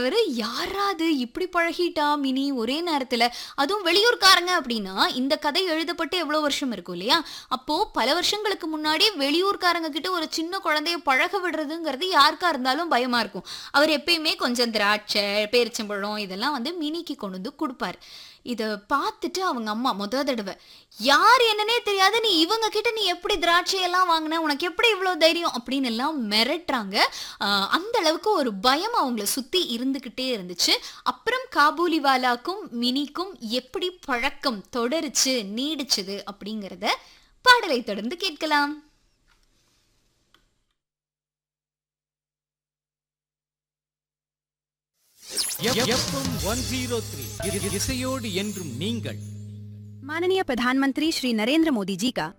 சொல்றாரு யாராது இப்படி பழகிட்டா மினி ஒரே நேரத்துல அதுவும் வெளியூர்காரங்க அப்படின்னா இந்த கதை எழுதப்பட்டு எவ்வளவு வருஷம் இருக்கும் இல்லையா அப்போ பல வருஷங்களுக்கு முன்னாடி வெளியூர்காரங்க கிட்ட ஒரு சின்ன குழந்தைய பழக விடுறதுங்கிறது யாருக்கா இருந்தாலும் பயமா இருக்கும் அவர் எப்பயுமே கொஞ்சம் திராட்சை பேரிச்சம்பழம் இதெல்லாம் வந்து மினிக்கு கொண்டு வந்து கொடுப்பாரு இத பார்த்துட்டு அவங்க அம்மா முத தடவை யார் என்னன்னே தெரியாது நீ இவங்க கிட்ட நீ எப்படி திராட்சையெல்லாம் வாங்கின உனக்கு எப்படி இவ்வளோ தைரியம் அப்படின்னு எல்லாம் மிரட்டுறாங்க ஆஹ் அந்த அளவுக்கு ஒரு பயம் அவங்கள சுத்தி இருந்துகிட்டே இருந்துச்சு அப்புறம் காபூலிவாலாக்கும் மினிக்கும் எப்படி பழக்கம் தொடருச்சு நீடிச்சுது அப்படிங்கிறத பாடலை தொடர்ந்து கேட்கலாம் எஃப்எம் ஒன் ஜீரோ த்ரீ இசையோடு என்றும் நீங்கள் माननीय प्रधानमंत्री श्री नरेंद्र मोदी जी का